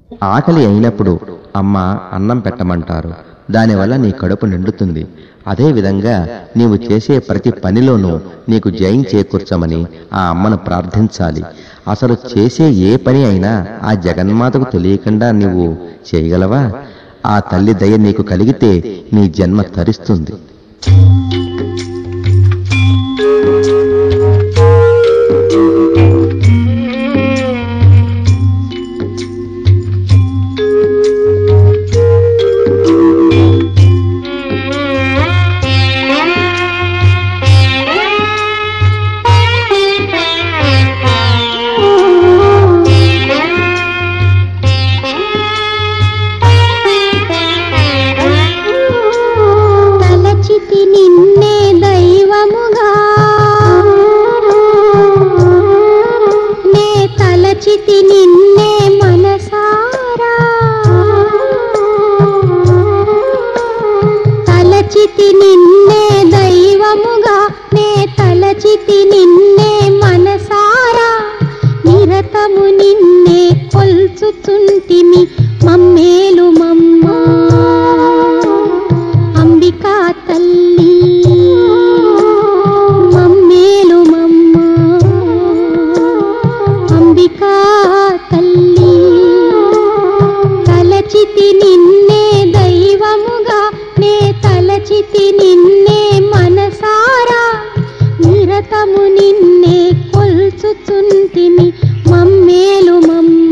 ఆకలి అయినప్పుడు అమ్మ అన్నం పెట్టమంటారు దానివల్ల నీ కడుపు నిండుతుంది అదేవిధంగా నీవు చేసే ప్రతి పనిలోనూ నీకు జయం చేకూర్చమని ఆ అమ్మను ప్రార్థించాలి అసలు చేసే ఏ పని అయినా ఆ జగన్మాతకు తెలియకుండా నీవు చేయగలవా ఆ తల్లి దయ నీకు కలిగితే నీ జన్మ తరిస్తుంది తలచితి నిన్నే దైవముగా నే తలచితి నిన్నే మనసారా తలచితి నిన్నే దైవముగా నే తలచితి నిన్నే మనసారా నిరతము నిన్నే కొల్చుచుంటిమి మమ్మేలు మమ్మా అంబికా తల్లి మమ్మేలు మమ్మ అంబికా తల్లి తలచితి నిన్నే దైవముగా నే తలచితి నిన్నే మనసారా నిరతము నిన్నే కొల్చుచుంటిమి మమ్మేలు మమ్మ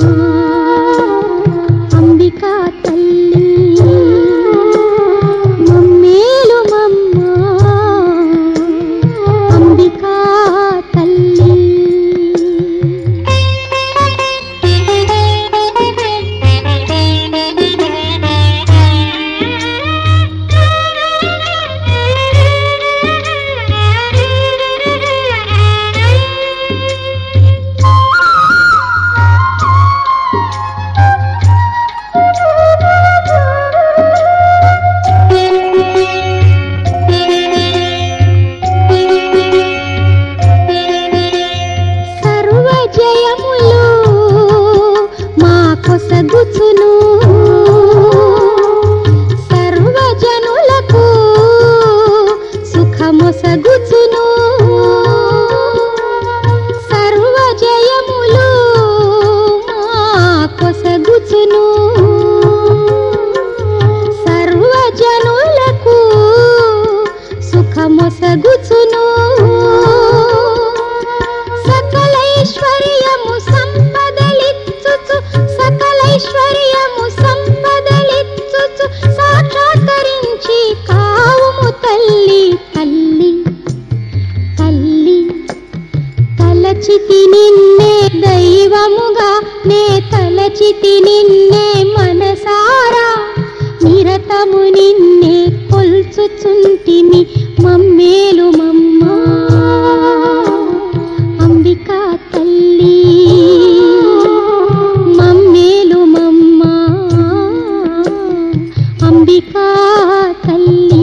అంబికా తల్లి మమ్మేలు మమ్మ అంబికా తల్లి సర్వ జయములు మా కొసగుచును సర్వ జనులకు సుఖమొసగుచును సర్వ జయములు మా కొసగుచును సర్వ జనులకు సుఖమొసగుచును సకలైశ్వర్యము సంపదలిచ్చుచు సకలైశ్వర్యము సంపదలిచ్చుచు సాక్షాత్కరించి కావుము తల్లి తల్లి తల్లి తలచితి నిన్నే దైవముగా నే తలచితి నిన్నే మనసారా నిరతము నిన్నే కొల్చుచుంటిమి మమ్మేలు మమ్మ అంబికా తల్లి మమ్మేలు మమ్మ అంబికా తల్లి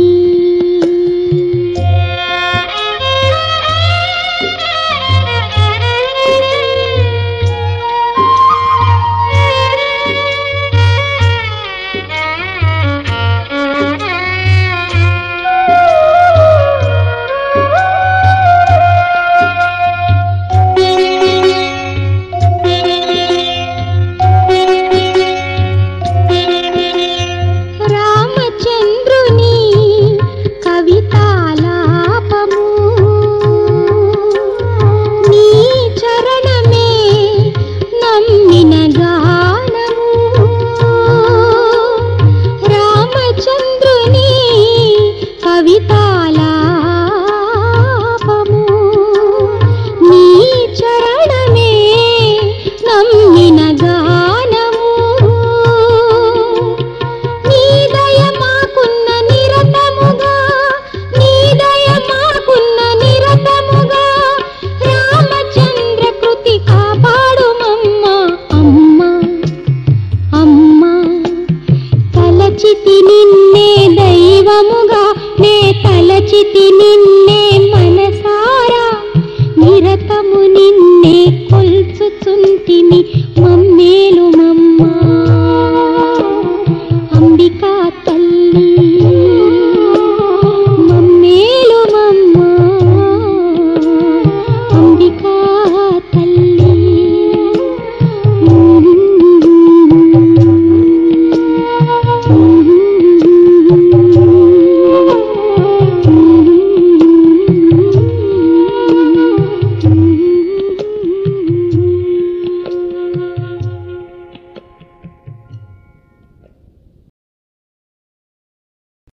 రామచంద్రుని కవితాలాపము నీ చరణమే నమ్మిన గానము రామచంద్రుని కవితాలాపము నీ చరణమే నమ్మిన గానము నీ దయ మాకున్న నిరతముగా నీ దయ మాకున్న నిరతముగా రామచంద్ర కృతి కాపాడుమమ్మ అమ్మ అమ్మ తలచితి నిన్నే దైవముగా నే తలచితి నిన్నే మనసారా నిరతము నిన్నే కొల్చుచుంటిమి